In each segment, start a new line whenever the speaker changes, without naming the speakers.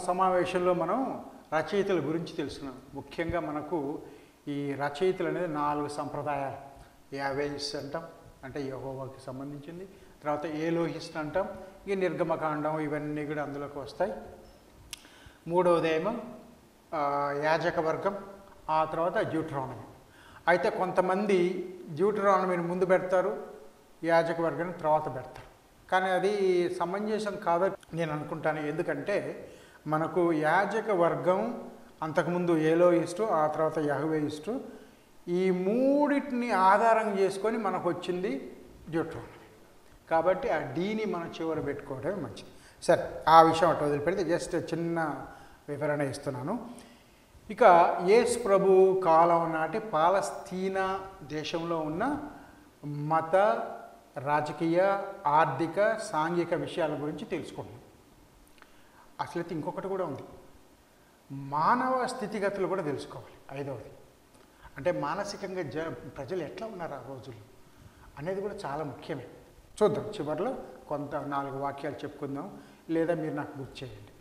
సమావేశంలో మనం రచయితల గురించి తెలుసుకున్నాం ముఖ్యంగా మనకు ఈ రచయితలు అనేది నాలుగు సంప్రదాయాలు యావేయిస్ అంటాం అంటే యహోవాకి సంబంధించింది తర్వాత ఏలోహిస్ట్ అంటాం ఈ నిర్గమకాండం ఇవన్నీ కూడా అందులోకి వస్తాయి మూడవదేమో ఆ, యాజక వర్గం ఆ తర్వాత జ్యూట్రానమీ అయితే కొంతమంది జ్యూట్రానమీని ముందు పెడతారు యాజక వర్గాన్ని తర్వాత పెడతారు కానీ అది సమంజసం కాదని నేను అనుకుంటాను ఎందుకంటే మనకు యాజక వర్గం అంతకుముందు ఏలో ఇస్టు ఆ తర్వాత యహవే ఇస్టు ఈ మూడింటిని ఆధారం చేసుకొని మనకు వచ్చింది జ్యూట్రానమీ కాబట్టి ఆ డీని మనం చివర పెట్టుకోవడమే మంచిది సరే ఆ విషయం అటు వదిలిపెడితే జస్ట్ చిన్న వివరణ ఇస్తున్నాను ఇక యేసు ప్రభు కాలం నాటి పాలస్తీనా దేశంలో ఉన్న మత రాజకీయ ఆర్థిక సాంఘిక విషయాల గురించి తెలుసుకుంటున్నాం అసలైతే ఇంకొకటి కూడా ఉంది మానవ స్థితిగతులు కూడా తెలుసుకోవాలి ఐదవది అంటే మానసికంగా జ ప్రజలు ఎట్లా ఉన్నారు ఆ రోజుల్లో అనేది కూడా చాలా ముఖ్యమే చూద్దాం చివరిలో కొంత నాలుగు వాక్యాలు చెప్పుకుందాం లేదా మీరు నాకు గుర్తు చేయండి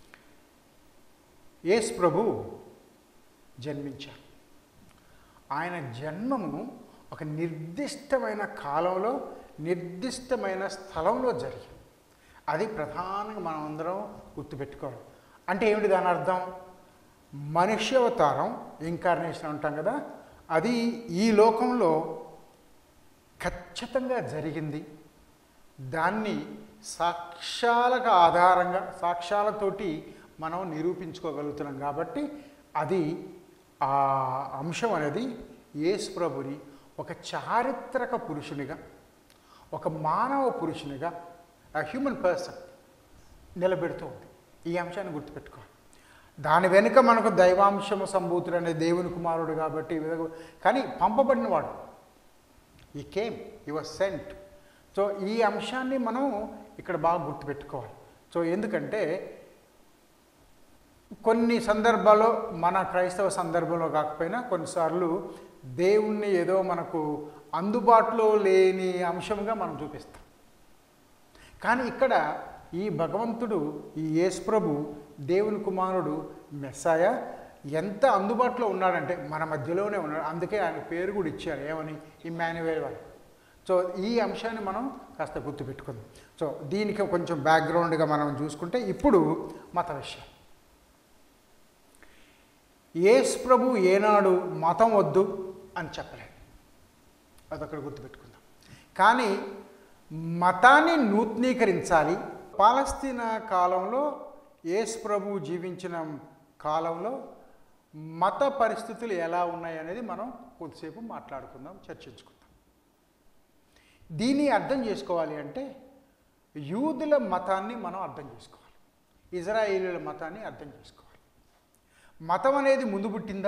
యేసు ప్రభు జన్మించారు ఆయన జన్మము ఒక నిర్దిష్టమైన కాలంలో నిర్దిష్టమైన స్థలంలో జరిగింది అది ప్రధానంగా మనం అందరం గుర్తుపెట్టుకోవాలి అంటే ఏమిటి దాని అర్థం మనుష్య అవతారం ఇంకార్నేషన్ అంటాం కదా అది ఈ లోకంలో ఖచ్చితంగా జరిగింది దాన్ని సాక్ష్యాలకు ఆధారంగా సాక్ష్యాలతోటి మనం నిరూపించుకోగలుగుతున్నాం కాబట్టి అది ఆ అంశం అనేది యేసు ప్రభుని ఒక చారిత్రక పురుషునిగా ఒక మానవ పురుషునిగా ఆ హ్యూమన్ పర్సన్ నిలబెడుతూ ఉంది ఈ అంశాన్ని గుర్తుపెట్టుకోవాలి దాని వెనుక మనకు దైవాంశము సంభూతుడు అనే దేవుని కుమారుడు కాబట్టి ఈ విధంగా కానీ పంపబడినవాడు ఈ కేమ్ ఈ వాజ్ సెంట్ సో ఈ అంశాన్ని మనం ఇక్కడ బాగా గుర్తుపెట్టుకోవాలి సో ఎందుకంటే కొన్ని సందర్భాల్లో మన క్రైస్తవ సందర్భంలో కాకపోయినా కొన్నిసార్లు దేవుణ్ణి ఏదో మనకు అందుబాటులో లేని అంశంగా మనం చూపిస్తాం కానీ ఇక్కడ ఈ భగవంతుడు ఈ యేసు ప్రభు దేవుని కుమారుడు మెస్సాయ ఎంత అందుబాటులో ఉన్నాడంటే మన మధ్యలోనే ఉన్నాడు అందుకే ఆయన పేరు కూడా ఇచ్చారు ఏమని ఇమ్మాన్యువేల్ వారు సో ఈ అంశాన్ని మనం కాస్త గుర్తుపెట్టుకుందాం సో దీనికి కొంచెం బ్యాక్గ్రౌండ్గా మనం చూసుకుంటే ఇప్పుడు మత విషయం యేసు ప్రభు ఏనాడు మతం వద్దు అని చెప్పలేదు అదొక్కడ గుర్తుపెట్టుకుందాం కానీ మతాన్ని నూతనీకరించాలి పాలస్తీనా కాలంలో యేసు ప్రభు జీవించిన కాలంలో మత పరిస్థితులు ఎలా ఉన్నాయి అనేది మనం కొద్దిసేపు మాట్లాడుకుందాం చర్చించుకుందాం దీన్ని అర్థం చేసుకోవాలి అంటే యూదుల మతాన్ని మనం అర్థం చేసుకోవాలి ఇజ్రాయేలీల మతాన్ని అర్థం చేసుకోవాలి మతం అనేది ముందు పుట్టిందా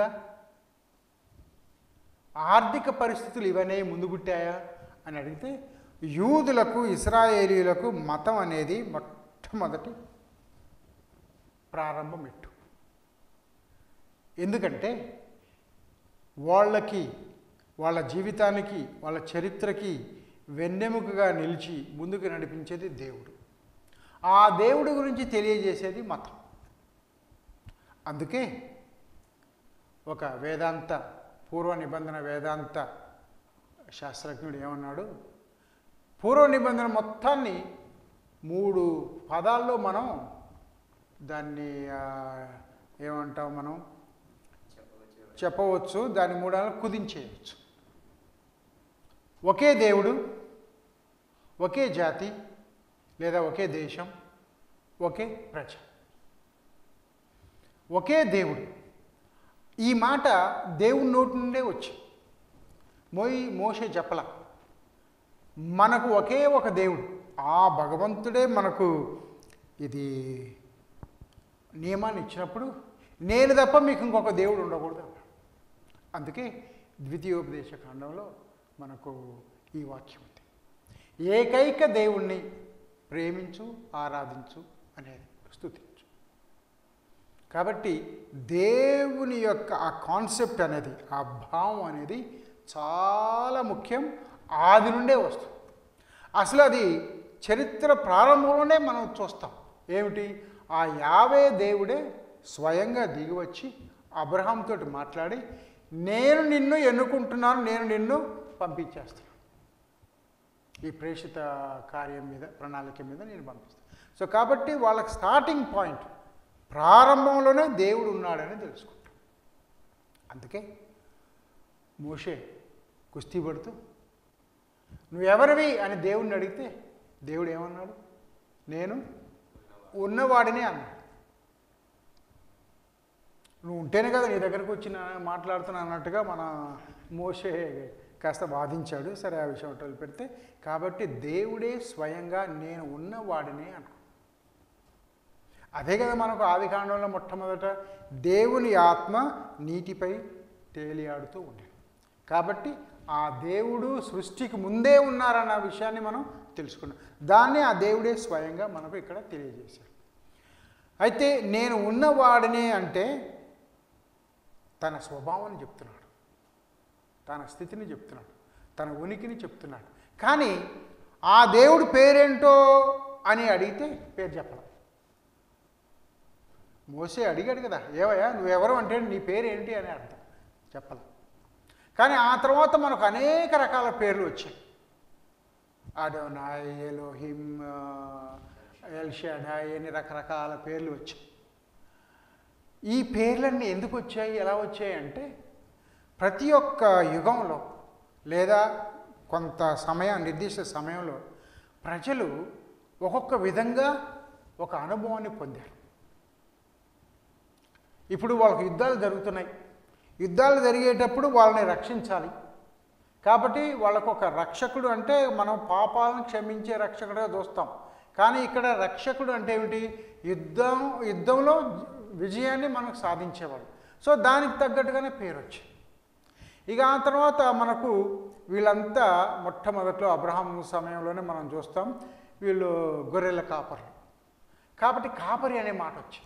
ఆర్థిక పరిస్థితులు ఇవన్నీ ముందు పుట్టాయా అని అడిగితే యూదులకు ఇస్రాయేలీలకు మతం అనేది మొట్టమొదటి ప్రారంభ మెట్టు ఎందుకంటే వాళ్ళకి వాళ్ళ జీవితానికి వాళ్ళ చరిత్రకి వెన్నెముకగా నిలిచి ముందుకు నడిపించేది దేవుడు ఆ దేవుడి గురించి తెలియజేసేది మతం అందుకే ఒక వేదాంత పూర్వ నిబంధన వేదాంత శాస్త్రజ్ఞుడు ఏమన్నాడు పూర్వ నిబంధన మొత్తాన్ని మూడు పదాల్లో మనం దాన్ని ఆ, ఏమంటాం మనం చెప్పవచ్చు దాని మూడాలను కుదించేయవచ్చు ఒకే దేవుడు ఒకే జాతి లేదా ఒకే దేశం ఒకే ప్రజ ఒకే దేవుడు ఈ మాట దేవుని నోటి నుండే వచ్చి మోయి మోసే చెప్పల మనకు ఒకే ఒక దేవుడు ఆ భగవంతుడే మనకు ఇది నియమాన్ని ఇచ్చినప్పుడు నేను తప్ప మీకు ఇంకొక దేవుడు ఉండకూడదు అన్నాడు అందుకే ద్వితీయోపదేశ కాండంలో మనకు ఈ వాక్యం ఉంది ఏకైక దేవుణ్ణి ప్రేమించు ఆరాధించు అనేది స్తుతించు కాబట్టి దేవుని యొక్క ఆ కాన్సెప్ట్ అనేది ఆ భావం అనేది చాలా ముఖ్యం ఆది నుండే వస్తుంది అసలు అది చరిత్ర ప్రారంభంలోనే మనం చూస్తాం ఏమిటి ఆ యావే దేవుడే స్వయంగా దిగివచ్చి అబ్రహాంతో మాట్లాడి నేను నిన్ను ఎన్నుకుంటున్నాను నేను నిన్ను పంపించేస్తాను ఈ ప్రేషిత కార్యం మీద ప్రణాళిక మీద నేను పంపిస్తాను సో కాబట్టి వాళ్ళకి స్టార్టింగ్ పాయింట్ ప్రారంభంలోనే దేవుడు ఉన్నాడని తెలుసుకుంటాం అందుకే మోషే కుస్తీ పడుతూ నువ్వెవరివి అని దేవుడిని అడిగితే దేవుడు ఏమన్నాడు నేను ఉన్నవాడిని అన్నాడు నువ్వు ఉంటేనే కదా నీ దగ్గరకు వచ్చి నా- మాట్లాడుతున్నా అన్నట్టుగా మన మోషే కాస్త వాదించాడు సరే ఆ విషయం అటు పెడితే కాబట్టి దేవుడే స్వయంగా నేను ఉన్నవాడిని అన్నాడు అదే కదా మనకు ఆది కాండంలో మొట్టమొదట దేవుని ఆత్మ నీటిపై తేలియాడుతూ ఉండేది కాబట్టి ఆ దేవుడు సృష్టికి ముందే ఉన్నారన్న విషయాన్ని మనం తెలుసుకున్నాం దాన్ని ఆ దేవుడే స్వయంగా మనకు ఇక్కడ తెలియజేశాడు అయితే నేను ఉన్నవాడిని అంటే తన స్వభావాన్ని చెప్తున్నాడు తన స్థితిని చెప్తున్నాడు తన ఉనికిని చెప్తున్నాడు కానీ ఆ దేవుడు పేరేంటో అని అడిగితే పేరు చెప్పడం మోసే అడిగాడు కదా ఏవయ్యా నువ్వెవరు అంటే నీ పేరు ఏంటి అని అర్థం చెప్పాలి కానీ ఆ తర్వాత మనకు అనేక రకాల పేర్లు వచ్చాయి అడోనాయ్ ఎలోహిం ఎల్షాడాయ్ అని రకరకాల పేర్లు వచ్చాయి ఈ పేర్లన్నీ ఎందుకు వచ్చాయి ఎలా వచ్చాయి అంటే ప్రతి ఒక్క యుగంలో లేదా కొంత సమయం నిర్దిష్ట సమయంలో ప్రజలు ఒక్కొక్క విధంగా ఒక అనుభవాన్ని పొందారు ఇప్పుడు వాళ్ళకు యుద్ధాలు జరుగుతున్నాయి యుద్ధాలు జరిగేటప్పుడు వాళ్ళని రక్షించాలి కాబట్టి వాళ్ళకు ఒక రక్షకుడు అంటే మనం పాపాలను క్షమించే రక్షకుడుగా చూస్తాం కానీ ఇక్కడ రక్షకుడు అంటే ఏమిటి యుద్ధం యుద్ధంలో విజయాన్ని మనకు సాధించేవాడు సో దానికి తగ్గట్టుగానే పేరు వచ్చింది ఇక ఆ తర్వాత మనకు వీళ్ళంతా మొట్టమొదట్లో అబ్రహాం సమయంలోనే మనం చూస్తాం వీళ్ళు గొర్రెల కాపర్లు కాబట్టి కాపరి అనే మాట వచ్చింది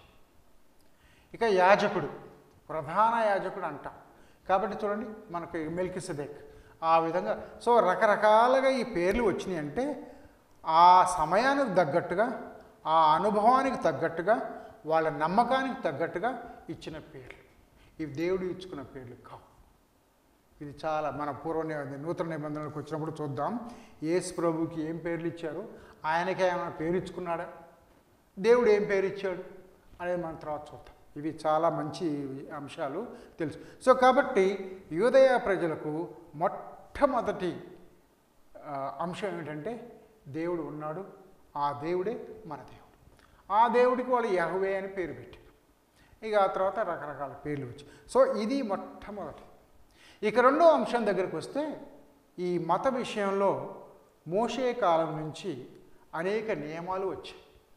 ఇక యాజకుడు ప్రధాన యాజకుడు అంటాం కాబట్టి చూడండి మనకి మెల్కిసెదెక్ ఆ విధంగా సో రకరకాలుగా ఈ పేర్లు వచ్చినాయి అంటే ఆ సమయానికి తగ్గట్టుగా ఆ అనుభవానికి తగ్గట్టుగా వాళ్ళ నమ్మకానికి తగ్గట్టుగా ఇచ్చిన పేర్లు ఇవి దేవుడు ఇచ్చుకున్న పేర్లు కావు ఇది చాలా మన పూర్వ ని- నూతన నిబంధనలకు వచ్చినప్పుడు చూద్దాం యేసు ప్రభుకి ఏం పేర్లు ఇచ్చారు ఆయనకే ఏమైనా పేరు ఇచ్చుకున్నాడా దేవుడు ఏం పేరు ఇచ్చాడు అనేది మనం తర్వాత చూద్దాం ఇవి చాలా మంచి అంశాలు తెలుసు సో కాబట్టి యూదయ ప్రజలకు మొట్టమొదటి ఆ, అంశం ఏమిటంటే దేవుడు ఉన్నాడు ఆ దేవుడే మన దేవుడు ఆ దేవుడికి వాళ్ళు యహవే అని పేరు పెట్టారు ఇక ఆ తర్వాత రకరకాల పేర్లు వచ్చాయి సో ఇది మొట్టమొదటి ఇక రెండో అంశం దగ్గరికి వస్తే ఈ మత విషయంలో మోషే కాలం నుంచి అనేక నియమాలు వచ్చాయి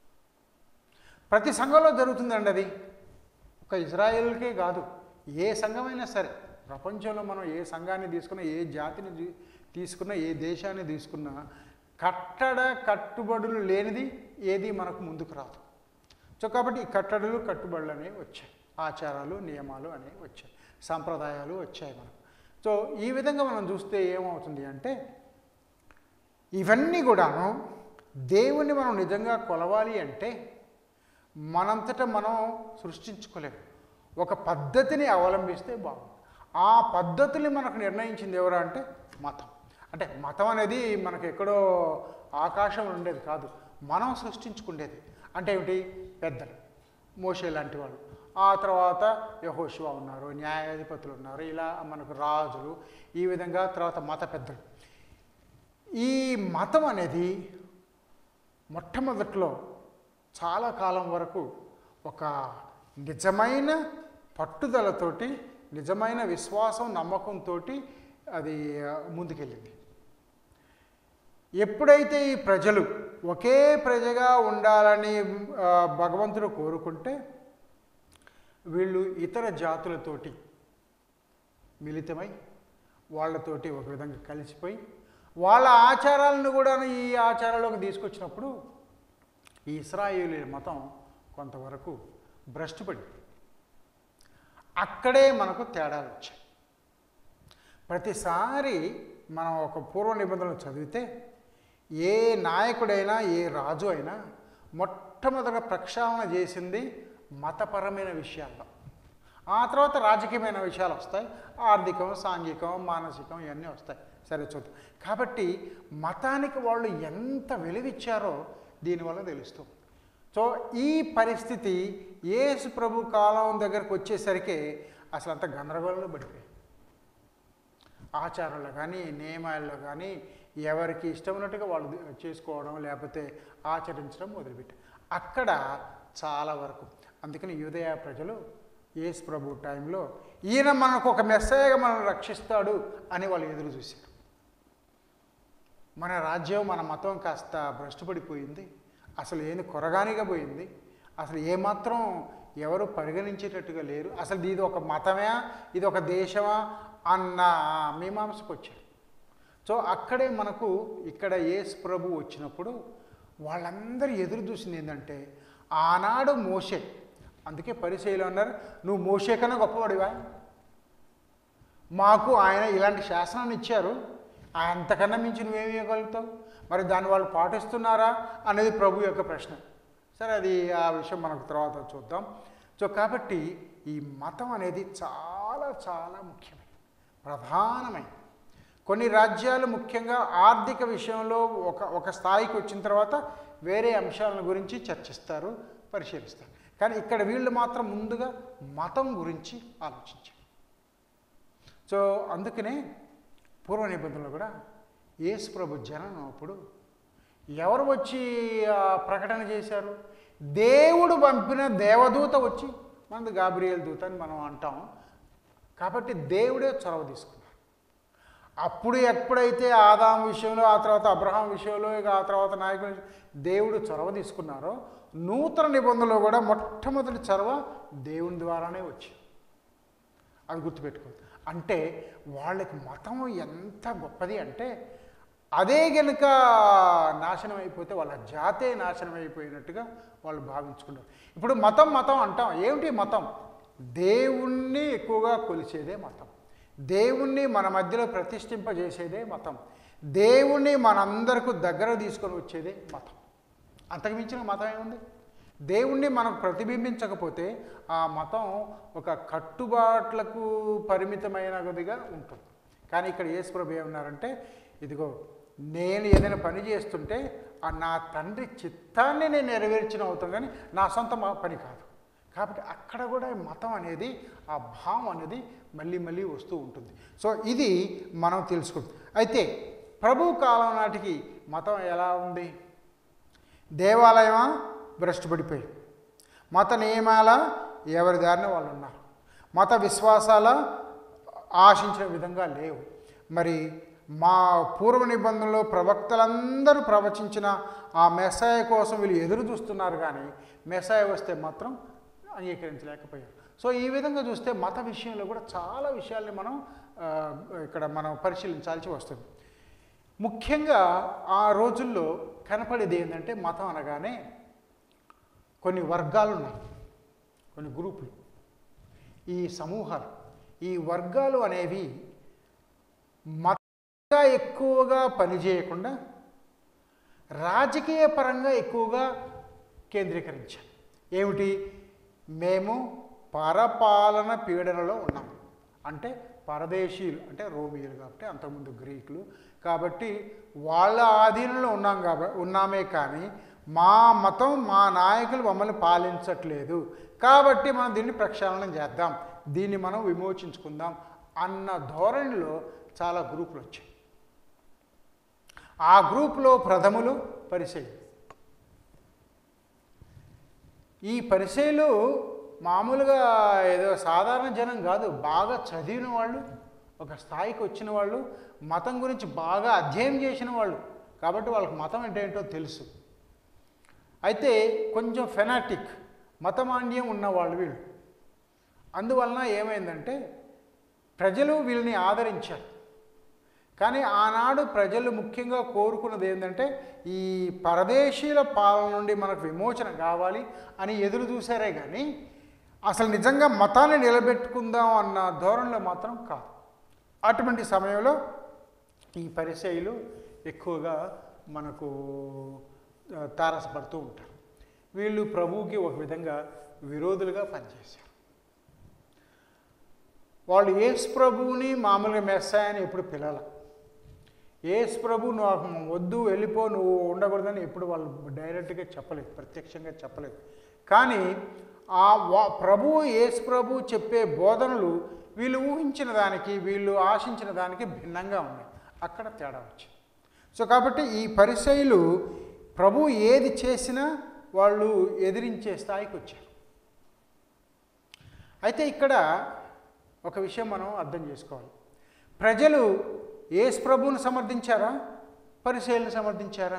ప్రతి సంఘంలో జరుగుతుందండి అది ఒక ఇజ్రాయేల్కే కాదు ఏ సంఘమైనా సరే ప్రపంచంలో మనం ఏ సంఘాన్ని తీసుకున్నా ఏ జాతిని తీ- తీసుకున్నా ఏ దేశాన్ని తీసుకున్నా కట్టడ కట్టుబడులు లేనిది ఏది మనకు ముందుకు రాదు సో కాబట్టి ఈ కట్టడలు కట్టుబడులు అనేవి వచ్చాయి ఆచారాలు నియమాలు అనేవి వచ్చాయి సాంప్రదాయాలు వచ్చాయి మనకు సో ఈ విధంగా మనం చూస్తే ఏమవుతుంది అంటే ఇవన్నీ కూడాను దేవుణ్ణి మనం నిజంగా కొలవాలి అంటే మనంతట మనం సృష్టించుకోలేము ఒక పద్ధతిని అవలంబిస్తే బాగుంది ఆ పద్ధతిని మనకు నిర్ణయించింది ఎవరు అంటే మతం అంటే మతం అనేది మనకు ఎక్కడో ఆకాశం ఉండేది కాదు మనం సృష్టించుకునేది అంటే ఏమిటి పెద్దలు మోషే లాంటి వాళ్ళు ఆ తర్వాత యహోశివ ఉన్నారు న్యాయాధిపతులు ఉన్నారు ఇలా మనకు రాజులు ఈ విధంగా తర్వాత మత పెద్దలు ఈ మతం అనేది మొట్టమొదట్లో చాలా కాలం వరకు ఒక నిజమైన పట్టుదలతోటి నిజమైన విశ్వాసం నమ్మకంతో అది ఆ, ముందుకెళ్ళింది ఎప్పుడైతే ఈ ప్రజలు ఒకే ప్రజగా ఉండాలని ఆ, భగవంతుడు కోరుకుంటే వీళ్ళు ఇతర జాతులతోటి మిళితమై వాళ్ళతోటి ఒక విధంగా కలిసిపోయి వాళ్ళ ఆచారాలను కూడా ఈ ఆచారాల్లోకి తీసుకొచ్చినప్పుడు ఈ ఇస్రాయేలీ మతం కొంతవరకు భ్రష్టుపడి అక్కడే మనకు తేడాలు వచ్చాయి ప్రతిసారి మనం ఒక పూర్వ నిబంధనలు చదివితే ఏ నాయకుడైనా ఏ రాజు అయినా మొట్ట మొట్టమొదట ప్రక్షాళన చేసింది మతపరమైన విషయాల్లో ఆ తర్వాత రాజకీయమైన విషయాలు వస్తాయి ఆర్థికం సాంఘికం మానసికం ఇవన్నీ వస్తాయి సరే చూద్దాం కాబట్టి మతానికి వాళ్ళు ఎంత విలువిచ్చారో దీనివల్ల తెలుస్తుంది సో ఈ పరిస్థితి యేసు ప్రభు కాలం దగ్గరకు వచ్చేసరికి అసలు అంత గందరగోళంలో పడిపోయింది ఆచారాల్లో కానీ నియమాల్లో కానీ ఎవరికి ఇష్టమైనట్టుగా వాళ్ళు చేసుకోవడం లేకపోతే ఆచరించడం మొదలుపెట్టారు అక్కడ చాలా వరకు అందుకని యూదయ ప్రజలు యేసు ప్రభు టైంలో ఈయన మనకు ఒక మెస్సేగా మనల్ని రక్షిస్తాడు అని వాళ్ళు ఎదురు చూశారు మన రాజ్యం మన మతం కాస్త భ్రష్టుపడిపోయింది అసలు ఏంది కొరగానిగా పోయింది అసలు ఏమాత్రం ఎవరు పరిగణించేటట్టుగా లేరు అసలు ఇది ఒక మతమే ఇది ఒక దేశమా అన్న మీమాంసకు వచ్చారు సో అక్కడే మనకు ఇక్కడ యేసు ప్రభు వచ్చినప్పుడు వాళ్ళందరూ ఎదురు చూసింది ఏంటంటే ఆనాడు మోషే అందుకే పరిచయలు అన్నారు నువ్వు మోషే కన్నా గొప్పవాడివా మాకు ఆయన ఇలాంటి శాసనాన్ని ఇచ్చారు అంతకన్నా మించి నువ్వేమి ఇవ్వగలుగుతావు మరి దాన్ని వాళ్ళు పాటిస్తున్నారా అనేది ప్రభు యొక్క ప్రశ్న సరే అది ఆ విషయం మనకు తర్వాత చూద్దాం సో కాబట్టి ఈ మతం అనేది చాలా చాలా ముఖ్యమైనది ప్రధానమైనది కొన్ని రాజ్యాలు ముఖ్యంగా ఆర్థిక విషయంలో ఒక ఒక స్థాయికి వచ్చిన తర్వాత వేరే అంశాలను గురించి చర్చిస్తారు పరిశీలిస్తారు కానీ ఇక్కడ వీళ్ళు మాత్రం ముందుగా మతం గురించి ఆలోచించారు సో అందుకనే పూర్వ నిబంధనలు కూడా యేసు ప్రభు జననం అప్పుడు ఎవరు వచ్చి ఆ, ప్రకటన చేశారు దేవుడు పంపిన దేవదూత వచ్చి మనది గాబ్రియల్ దూత అని మనం అంటాం కాబట్టి దేవుడే చొరవ తీసుకున్నారు అప్పుడు ఎప్పుడైతే ఆదాం విషయంలో ఆ తర్వాత అబ్రహాం విషయంలో ఇక ఆ తర్వాత నాయకుల విషయం- దేవుడు చొరవ తీసుకున్నారో నూతన నిబంధనలో కూడా మొట్టమొదటి చొరవ దేవుని ద్వారానే వచ్చింది అది గుర్తుపెట్టుకోండి అంటే వాళ్ళకి మతం ఎంత గొప్పది అంటే అదే గనుక నాశనం అయిపోతే వాళ్ళ జాతే నాశనం అయిపోయినట్టుగా వాళ్ళు భావించుకున్నారు ఇప్పుడు మతం మతం అంటాం ఏమిటి మతం దేవుణ్ణి ఎక్కువగా కొలిచేదే మతం దేవుణ్ణి మన మధ్యలో ప్రతిష్ఠింపజేసేదే మతం దేవుణ్ణి మనందరకు దగ్గర తీసుకొని వచ్చేదే మతం అంతకు మించిన మతం ఏముంది దేవుణ్ణి మనకు ప్రతిబింబించకపోతే ఆ మతం ఒక కట్టుబాట్లకు పరిమితమైనదిగా ఉంటుంది కానీ ఇక్కడ యేసుప్రభు ఏమన్నారంటే ఇదిగో నేను ఏదైనా పని చేస్తుంటే ఆ నా తండ్రి చిత్తాన్ని నేను నెరవేర్చిన అవుతాం కానీ నా సొంత మ- పని కాదు కాబట్టి అక్కడ కూడా ఈ మతం అనేది ఆ భావం అనేది మళ్ళీ మళ్ళీ వస్తూ ఉంటుంది సో ఇది మనం తెలుసుకుంటాం అయితే ప్రభు కాలం నాటికి మతం ఎలా ఉంది దేవాలయమా భ్రష్టుపడిపోయి మత నియమాల ఎవరి దారిన వాళ్ళు ఉన్నారు మత విశ్వాసాల ఆశించిన విధంగా లేవు మరి మా పూర్వ నిబంధనలో ప్రవక్తలందరూ ప్రవచించిన ఆ మెస్సాయ కోసం వీళ్ళు ఎదురు చూస్తున్నారు కానీ మెస్సాయ వస్తే మాత్రం అంగీకరించలేకపోయారు సో ఈ విధంగా చూస్తే మత విషయంలో కూడా చాలా విషయాల్ని మనం ఆ, ఇక్కడ మనం పరిశీలించాల్సి వస్తుంది ముఖ్యంగా ఆ రోజుల్లో కనపడేది ఏంటంటే మతం అనగానే కొన్ని వర్గాలు ఉన్నాయి కొన్ని గ్రూపులు ఈ సమూహాలు ఈ వర్గాలు అనేవి మతంగా ఎక్కువగా పనిచేయకుండా రాజకీయ పరంగా ఎక్కువగా కేంద్రీకరించాం ఏమిటి మేము పరపాలన పీడనలో ఉన్నాం అంటే పరదేశీయులు అంటే రోమియోలు కాబట్టి అంతకుముందు గ్రీకులు కాబట్టి వాళ్ళ ఆధీనంలో ఉన్నాం కాబట్టి ఉన్నామే కానీ మా మతం మా నాయకులు మమ్మల్ని పాలించట్లేదు కాబట్టి మనం దీన్ని ప్రక్షాళన చేద్దాం దీన్ని మనం విమోచించుకుందాం అన్న ధోరణిలో చాలా గ్రూపులు వచ్చాయి ఆ గ్రూపులో ప్రథములు పరిచయం ఈ పరిచయలు మామూలుగా ఏదో సాధారణ జనం కాదు బాగా చదివిన వాళ్ళు ఒక స్థాయికి వచ్చిన వాళ్ళు మతం గురించి బాగా అధ్యయనం చేసిన వాళ్ళు కాబట్టి వాళ్ళకి మతం అంటే ఏంటో తెలుసు అయితే కొంచెం ఫెనాటిక్ మతమాండ్యం ఉన్నవాళ్ళు వీళ్ళు అందువలన ఏమైందంటే ప్రజలు వీళ్ళని ఆదరించారు కానీ ఆనాడు ప్రజలు ముఖ్యంగా కోరుకున్నది ఏంటంటే ఈ పరదేశీయుల పాలన నుండి మనకు విమోచన కావాలి అని ఎదురు చూసారే కానీ అసలు నిజంగా మతాన్ని నిలబెట్టుకుందాం అన్న ధోరణిలో మాత్రం కాదు అటువంటి సమయంలో ఈ పరిచయులు ఎక్కువగా మనకు ఆ, తారసపడుతూ ఉంటారు వీళ్ళు ప్రభువుకి ఒక విధంగా విరోధులుగా పనిచేశారు వాళ్ళు యేసు ప్రభువుని మామూలుగా మెస్సాయని ఎప్పుడు పిలల యేసు ప్రభు నువ్వు వద్దు వెళ్ళిపో నువ్వు ఉండకూడదని ఎప్పుడు వాళ్ళు డైరెక్ట్గా చెప్పలేదు ప్రత్యక్షంగా చెప్పలేదు కానీ ఆ వా- ప్రభువు యేసు ప్రభు చెప్పే బోధనలు వీళ్ళు ఊహించిన దానికి వీళ్ళు ఆశించిన దానికి భిన్నంగా ఉన్నాయి అక్కడ తేడా వచ్చింది సో కాబట్టి ఈ పరిచయులు ప్రభు ఏది చేసినా వాళ్ళు ఎదిరించే స్థాయికి వచ్చారు అయితే ఇక్కడ ఒక విషయం మనం అర్థం చేసుకోవాలి ప్రజలు యేసు ప్రభువుని సమర్థించారా పరిశీలన సమర్థించారా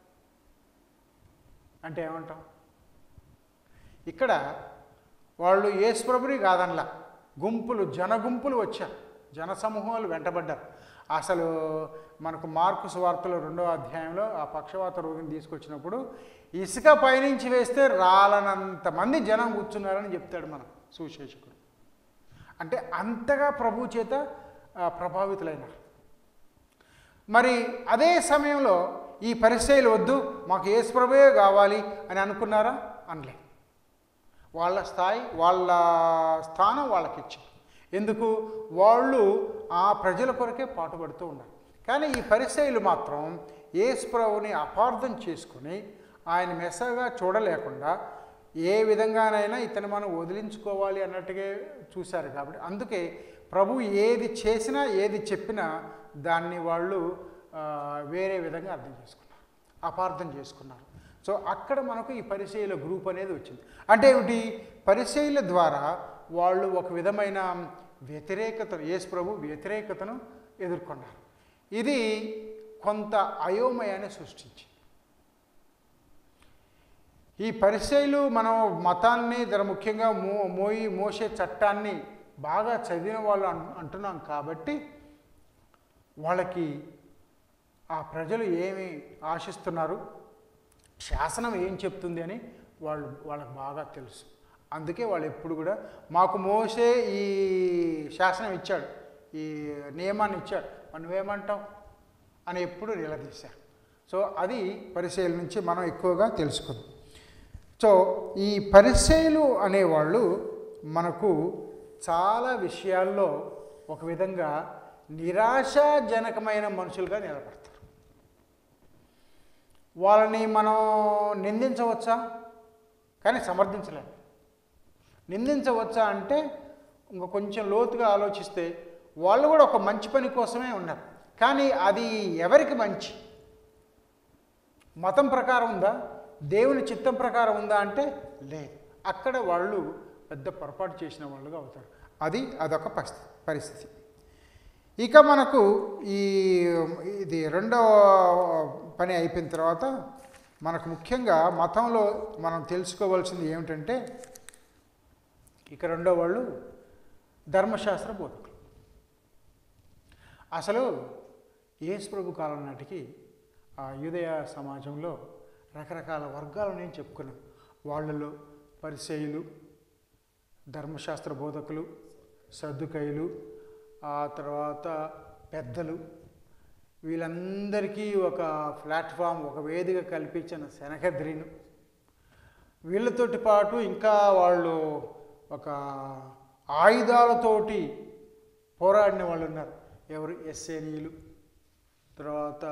అంటే ఏమంటాం ఇక్కడ వాళ్ళు యేసు ప్రభుని కాదనలా గుంపులు జన గుంపులు వచ్చారు జన సమూహాలు వెంటబడ్డారు అసలు మనకు మార్కు సువార్తలో రెండో అధ్యాయంలో ఆ పక్షవాత రోగిని తీసుకొచ్చినప్పుడు ఇసుక పైనుంచి వేస్తే రాలనంత మంది జనం కూర్చున్నారని చెప్తాడు మన సుశేషకుడు అంటే అంతగా ప్రభు చేత ఆ, ప్రభావితులైనారు మరి అదే సమయంలో ఈ పరిచయలు వద్దు మాకు యేసు ప్రభువే కావాలి అని అనుకున్నారా అనలే వాళ్ళ స్థాయి వాళ్ళ స్థానం వాళ్ళకి ఇచ్చారు ఎందుకు వాళ్ళు ఆ ప్రజల కొరకే పాటుపడుతూ ఉన్నారు కానీ ఈ పరిచయలు మాత్రం యేసు ప్రభుని అపార్థం చేసుకుని ఆయన మెసగా చూడలేకుండా ఏ విధంగానైనా ఇతను మనం వదిలించుకోవాలి అన్నట్టుగా చూశారు కాబట్టి అందుకే ప్రభు ఏది చేసినా ఏది చెప్పినా దాన్ని వాళ్ళు ఆ, వేరే విధంగా అర్థం చేసుకున్నారు అపార్థం చేసుకున్నారు సో అక్కడ మనకు ఈ పరిచయుల గ్రూప్ అనేది వచ్చింది అంటే ఏమిటి పరిచయుల ద్వారా వాళ్ళు ఒక విధమైన వ్యతిరేకతను యేసు ప్రభు వ్యతిరేకతను ఎదుర్కొన్నారు ఇది కొంత అయోమయాన్ని సృష్టించింది ఈ పరిచయులు మనం మతాన్ని జర ముఖ్యంగా మో మోయి మోసే చట్టాన్ని బాగా చదివిన వాళ్ళు అన్- అంటున్నాం కాబట్టి వాళ్ళకి ఆ ప్రజలు ఏమి ఆశిస్తున్నారు శాసనం ఏం చెప్తుంది అని వాళ్ళు వాళ్ళకి బాగా తెలుసు అందుకే వాళ్ళు ఎప్పుడు కూడా మాకు మోసే ఈ శాసనం ఇచ్చాడు ఈ నియమాన్ని ఇచ్చాడు మరి నువ్వేమంటావు అని ఎప్పుడు నిలదీశారు సో అది పరిచయల నుంచి మనం ఎక్కువగా తెలుసుకుందాం సో ఈ పరిచయలు అనేవాళ్ళు మనకు చాలా విషయాల్లో ఒక విధంగా నిరాశాజనకమైన మనుషులుగా నిలబడతారు వాళ్ళని మనం నిందించవచ్చా కానీ సమర్థించలేము నిందించవచ్చా అంటే ఇంకా కొంచెం లోతుగా ఆలోచిస్తే వాళ్ళు కూడా ఒక మంచి పని కోసమే ఉన్నారు కానీ అది ఎవరికి మంచి మతం ప్రకారం ఉందా దేవుని చిత్తం ప్రకారం ఉందా అంటే లేదు అక్కడ వాళ్ళు పెద్ద పొరపాటు చేసిన వాళ్ళుగా అవుతారు అది అదొక పరిస్థితి పరిస్థితి ఇక మనకు ఈ ఇది రెండవ పని అయిపోయిన తర్వాత మనకు ముఖ్యంగా మతంలో మనం తెలుసుకోవాల్సింది ఏమిటంటే ఇక రెండో వాళ్ళు ధర్మశాస్త్ర బోధకులు అసలు యేసు ప్రభు కాలం నాటికి ఆ యూదయ సమాజంలో రకరకాల వర్గాలు నేను చెప్పుకున్నాను వాళ్ళలో పరిచయులు ధర్మశాస్త్ర బోధకులు సర్దుకైలు ఆ తర్వాత పెద్దలు వీళ్ళందరికీ ఒక ప్లాట్ఫామ్ ఒక వేదిక కల్పించిన శనగద్రిను వీళ్ళతోటి పాటు ఇంకా వాళ్ళు ఒక ఆయుధాలతోటి పోరాడిన వాళ్ళు ఉన్నారు ఎవరు ఎస్ఏనీలు తర్వాత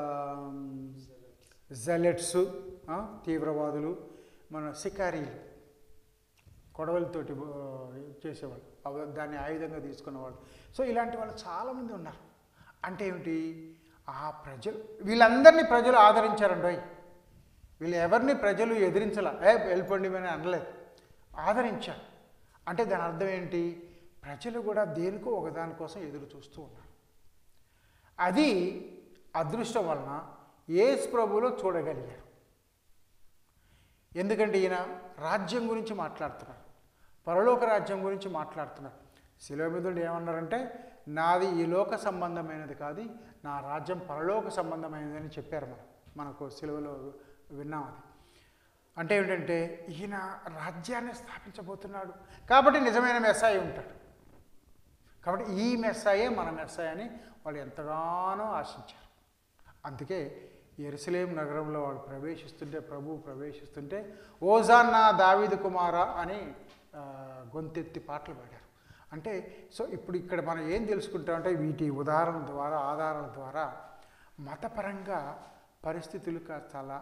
జలెట్స్ తీవ్రవాదులు మన సికారీలు కొడవలతోటి ఆ, చేసేవాళ్ళు అవ- దాన్ని ఆయుధంగా తీసుకున్నవాళ్ళు సో ఇలాంటి వాళ్ళు చాలామంది ఉన్నారు అంటే ఏమిటి ఆ ప్రజలు వీళ్ళందరినీ ప్రజలు ఆదరించారండి వీళ్ళు ఎవరిని ప్రజలు ఎదిరించాల ఏ వెళ్ళిపోండి అని అనలేదు ఆదరించారు అంటే దాని అర్థం ఏంటి ప్రజలు కూడా దేనికో ఒకదానికోసం ఎదురు చూస్తూ ఉన్నారు అది అదృష్టం వలన యేసు ప్రభువులో చూడగలిగారు ఎందుకంటే ఈయన రాజ్యం గురించి మాట్లాడుతున్నారు పరలోక రాజ్యం గురించి మాట్లాడుతున్నారు శిలువ మీద ఉండి ఏమన్నారంటే నాది ఈ లోక సంబంధమైనది కాదు నా రాజ్యం పరలోక సంబంధమైనది అని చెప్పారు మనం మనకు సిలువలో విన్నాం అది అంటే ఏంటంటే ఈయన రాజ్యాన్ని స్థాపించబోతున్నాడు కాబట్టి నిజమైన మెస్సాయి ఉంటాడు కాబట్టి ఈ మెస్సాయే మన మెస్సాయి అని వాళ్ళు ఎంతగానో ఆశించారు అందుకే ఎరుసలేం నగరంలో వాడు ప్రవేశిస్తుంటే ప్రభు ప్రవేశిస్తుంటే ఓజాన్నా దావీదు కుమారా అని ఆ, గొంతెత్తి పాటలు పాడారు అంటే సో ఇప్పుడు ఇక్కడ మనం ఏం తెలుసుకుంటామంటే వీటి ఉదాహరణ ద్వారా ఆధారాల ద్వారా మతపరంగా పరిస్థితులు కాస్త చాలా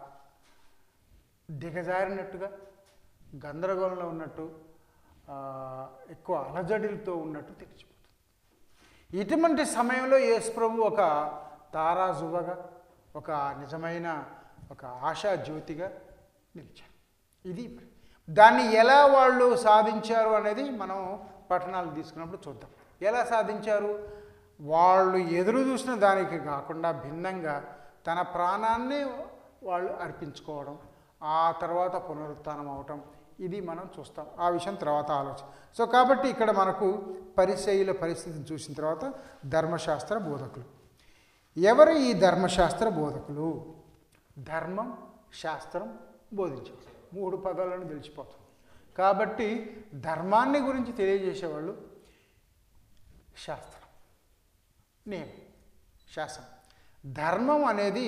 దిగజారినట్టుగా గందరగోళంలో ఉన్నట్టు ఆ, ఎక్కువ అలజడిలతో ఉన్నట్టు తెలిసిపోతుంది ఇటువంటి సమయంలో యేసు ప్రభు ఒక తారాజువగా ఒక నిజమైన ఒక ఆశా జ్యోతిగా నిలిచారు ఇది మరి. దాన్ని ఎలా వాళ్ళు సాధించారు అనేది మనం పట్టణాలు తీసుకున్నప్పుడు చూద్దాం ఎలా సాధించారు వాళ్ళు ఎదురు చూసిన దానికి కాకుండా భిన్నంగా తన ప్రాణాన్ని వాళ్ళు అర్పించుకోవడం ఆ తర్వాత పునరుత్థానం అవటం ఇది మనం చూస్తాం ఆ విషయం తర్వాత ఆలోచన సో కాబట్టి ఇక్కడ మనకు పరిచయుల పరిస్థితిని చూసిన తర్వాత ధర్మశాస్త్ర బోధకులు ఎవరు ఈ ధర్మశాస్త్ర బోధకులు ధర్మం శాస్త్రం బోధించేవారు మూడు పదాలను తెలిసిపోతుంది కాబట్టి ధర్మాన్ని గురించి తెలియజేసేవాళ్ళు శాస్త్రం నియమం శాసనం ధర్మం అనేది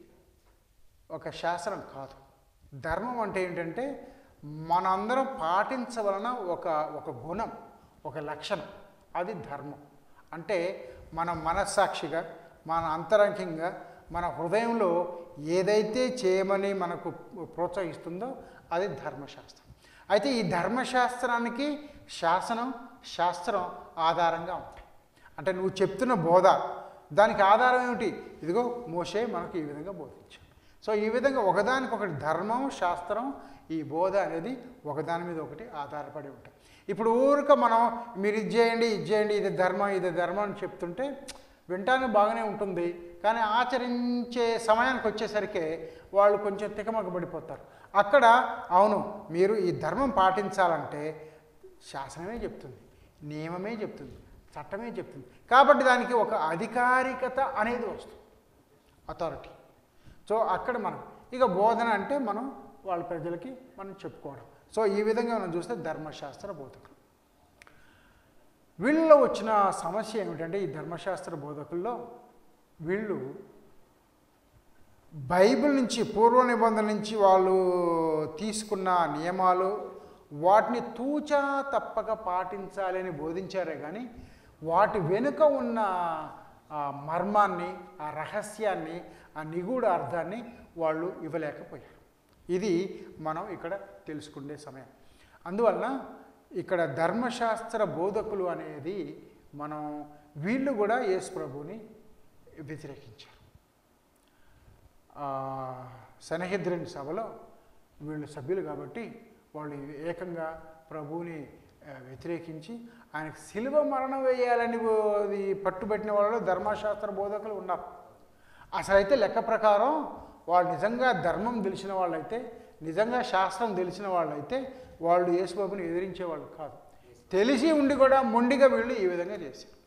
ఒక శాసనం కాదు ధర్మం అంటే ఏంటంటే మనందరం పాటించవలన ఒక ఒక గుణం ఒక లక్షణం అది ధర్మం అంటే మన మనస్సాక్షిగా మన అంతరంగికంగా మన హృదయంలో ఏదైతే చేయమని మనకు ప్రోత్సహిస్తుందో అది ధర్మశాస్త్రం అయితే ఈ ధర్మశాస్త్రానికి శాసనం శాస్త్రం ఆధారంగా ఉంటాయి అంటే నువ్వు చెప్తున్న బోధ దానికి ఆధారం ఏమిటి ఇదిగో మోషే మనకు ఈ విధంగా బోధించాడు సో ఈ విధంగా ఒకదానికొకటి ధర్మం శాస్త్రం ఈ బోధ అనేది ఒకదాని మీద ఒకటి ఆధారపడి ఉంటాయి ఇప్పుడు ఊరిక మనం మీరు ఇది చేయండి ఇది చేయండి ఇది ధర్మం ఇది ధర్మం అని చెప్తుంటే వినటానికి బాగానే ఉంటుంది కానీ ఆచరించే సమయానికి వచ్చేసరికి వాళ్ళు కొంచెం తికమకబడిపోతారు అక్కడ అవును మీరు ఈ ధర్మం పాటించాలంటే శాసనమే చెప్తుంది నియమమే చెప్తుంది చట్టమే చెప్తుంది కాబట్టి దానికి ఒక అధికారికత అనేది వస్తుంది అథారిటీ సో అక్కడ మనం ఇక బోధన అంటే మనం వాళ్ళ ప్రజలకి మనం చెప్పుకోవడం సో ఈ విధంగా మనం చూస్తే ధర్మశాస్త్ర బోధకులు వీళ్ళలో వచ్చిన సమస్య ఏమిటంటే ఈ ధర్మశాస్త్ర బోధకుల్లో వీళ్ళు బైబిల్ నుంచి పూర్వ నిబంధన నుంచి వాళ్ళు తీసుకున్న నియమాలు వాటిని తూచా తప్పక పాటించాలని బోధించారే కానీ వాటి వెనుక ఉన్న ఆ మర్మాన్ని ఆ రహస్యాన్ని ఆ నిగూఢ అర్థాన్ని వాళ్ళు ఇవ్వలేకపోయారు ఇది మనం ఇక్కడ తెలుసుకునే సమయం అందువలన ఇక్కడ ధర్మశాస్త్ర బోధకులు అనేది మనం వీళ్ళు కూడా యేసు ప్రభువుని వ్యతిరేకించారు ఆ, సనహెద్రిన్ సభలో వీళ్ళు సభ్యులు కాబట్టి వాళ్ళు ఏకంగా ప్రభువుని ఆ, వ్యతిరేకించి ఆయనకు శిలువ మరణం వేయాలని ఓ- అది పట్టుబట్టిన వాళ్ళు ధర్మశాస్త్ర బోధకులు ఉన్నారు అసలు అయితే లెక్క ప్రకారం వాళ్ళు నిజంగా ధర్మం తెలిసిన వాళ్ళైతే నిజంగా శాస్త్రం తెలిసిన వాళ్ళైతే వాళ్ళు యేసుబాబుని ఎదిరించే వాళ్ళు కాదు తెలిసి ఉండి కూడా మొండిగా వీళ్ళు ఈ విధంగా చేశారు